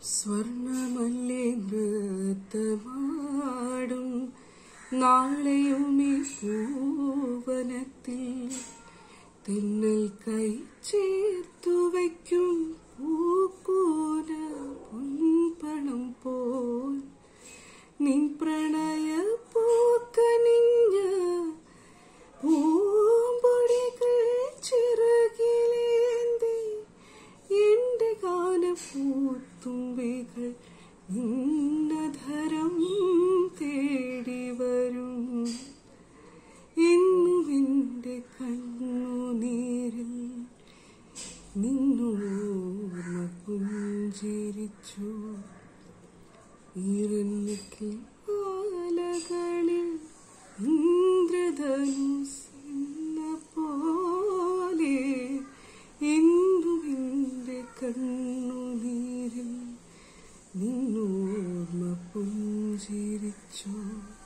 സ്വർണമല്ലേ നൃത്തമാടും നാളെയും ഈ പൂവനത്തിൽ തെന്നൽ കൈ ചേർത്തു വയ്ക്കും പൂക്കൂന പൊൻപണം പോൽ നിൻ പ്രണയ പൂക്കനിഞ്ഞ പൂമ്പൊടികൾ ചിറകിലേന്തി എന്റെ ഗാനപ്പൂത്തുമ്പികൾ നിന്നധരം തേടി വരും എന്നും എന്റെ കണ്ണുനീരിൽ നിന്നോർമ്മ പുഞ്ചിരിച്ചു ഈറന്നിക്കിൽ ആലകളിൽ ഇന്ദ്രധനുസെന്ന പോലെ എന്നും എന്റെ കണ്ണുനീരിൽ നിന്നോർമ്മ പുഞ്ചിരിച്ചു